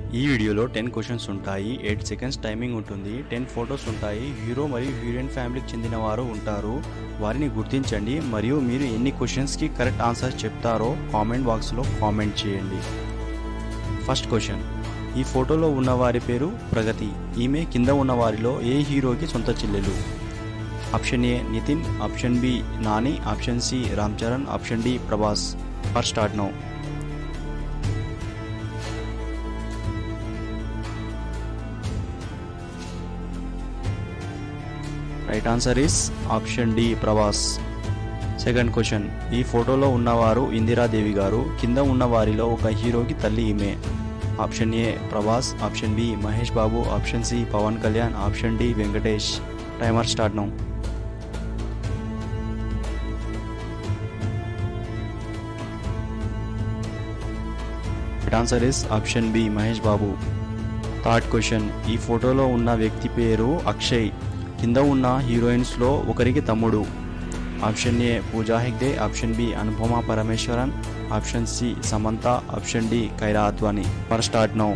ఈ వీడియోలో ten questions ఉంటాయి ఎయిట్ సెకండ్స్ టైమింగ్ ఉంటుంది టెన్ ఫొటోస్ ఉంటాయి హీరో మరియు హీరోయిన్ ఫ్యామిలీకి చెందిన వారు ఉంటారు వారిని గుర్తించండి మరియు మీరు ఎన్ని క్వశ్చన్స్కి కరెక్ట్ ఆన్సర్స్ చెప్తారో కామెంట్ బాక్స్లో కామెంట్ చేయండి ఫస్ట్ క్వశ్చన్ ఈ ఫోటోలో ఉన్న వారి పేరు ప్రగతి ఈమె కింద ఉన్న వారిలో ఏ హీరోకి సొంత చెల్లెలు option A Nithiin option B Nani option C Ram Charan option D Prabhas for start now right answer is option D Prabhas second question ఈ ఫోటోలో ఉన్నవారు ఇందిరాదేవి గారు కింద ఉన్న వారిలో ఒక హీరోకి తల్లి ఈమె option A Prabhas option B Mahesh Babu option C Pawan Kalyan option D Venkatesh timer start now right answer is option B Mahesh Babu third question ఈ ఫోటోలో ఉన్న వ్యక్తి పేరు అక్షయ్ కింద ఉన్న హీరోయిన్స్లో ఒకరికి తమ్ముడు option A Pooja Hegde option B Anupama Parameswaran option C Samantha option D Kiara Advani for start now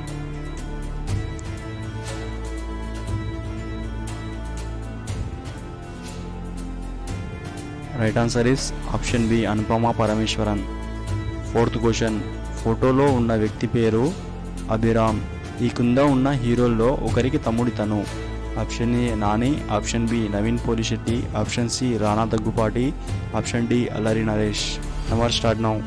right answer is option B Anupama Parameswaran fourth question ఫోటోలో ఉన్న వ్యక్తి పేరు అభిరామ్ ఈ కింద ఉన్న హీరోల్లో ఒకరికి తమ్ముడి తను option A Nani option B Naveen Polishetty option C Rana Daggubati option D Allari Naresh never start now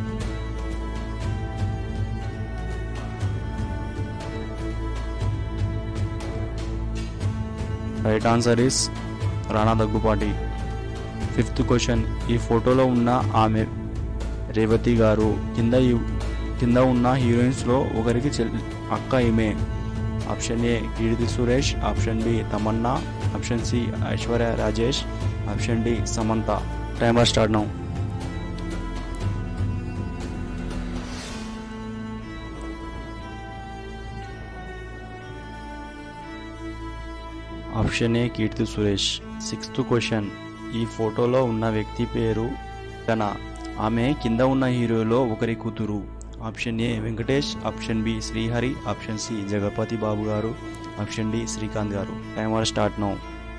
right answer is Rana Daggubati fifth question ఈ ఫోటోలో ఉన్న ఆమె రేవతి గారు కింద ఈ- కింద ఉన్న హీరోయిన్స్లో ఒకరికి చెల్ అక్క ఈమె option A Keerthy Suresh option B Tamannaah option C Aishwarya Rajesh option D Samantha timer start now option A Keerthy Suresh sixth question ఈ ఫోటోలో ఉన్న వ్యక్తి పేరు కన ఆమె కింద ఉన్న హీరోలో ఒకరి కూతురు option A Venkatesh option B Srihari option C Jagapathi Babu garu option D Srikanth garu timer start now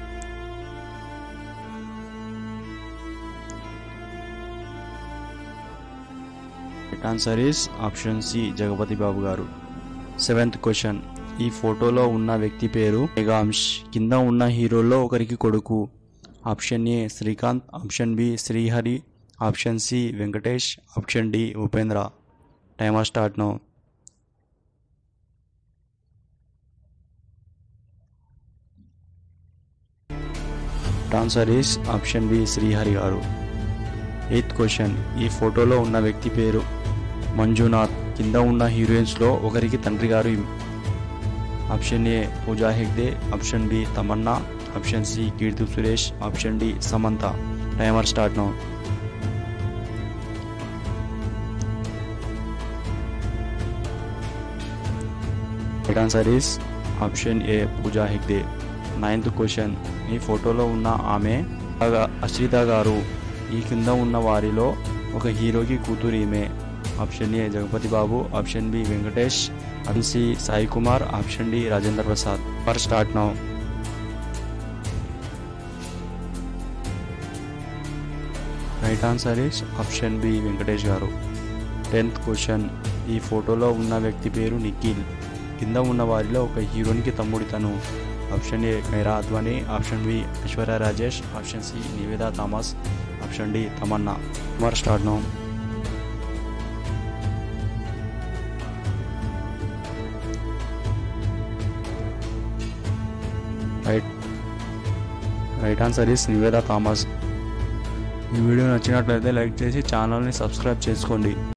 answer is option C Jagapathi Babu garu seventh question ఈ ఫోటోలో ఉన్న వ్యక్తి పేరు మెగాంష్ కింద ఉన్న హీరోల్లో ఒకరికి కొడుకు option A Srikanth option B Srihari option C Venkatesh option D Upendra timer start now answer is option B Srihari garu eighth question ఈ ఫోటోలో ఉన్న వ్యక్తి పేరు మంజునాథ్ కింద ఉన్న హీరోయిన్స్లో ఒకరికి తండ్రి గారు ఇమ్- option A Pooja Hegde option B Tamannaah option C Keerthy Suresh option D Samantha timer start now right answer is option A Pooja Hegde ninth question ఈ ఫోటోలో ఉన్న ఆమె అగా- అశ్రిత గారు ఈ కింద ఉన్న వారిలో ఒక హీరోకి కూతురు ఈమె option A Jagapathi Babu option B Venkatesh option C Sai Kumar option D Rajendra Prasad for start now right answer is option B Venkatesh garu tenth question ఈ ఫోటోలో ఉన్న వ్యక్తి పేరు నిఖిల్ కింద ఉన్న వారిలో ఒక హీరోయిన్కి తమ్ముడి తను option A Kiara Advani option B Aishwarya Rajesh option C Nivetha Thomas option D Tamannaah మరి start now right right answer is Nivetha Thomas ఈ వీడియో నచ్చినట్లయితే లైక్ చేసి ఛానల్ని సబ్స్క్రైబ్ చేసుకోండి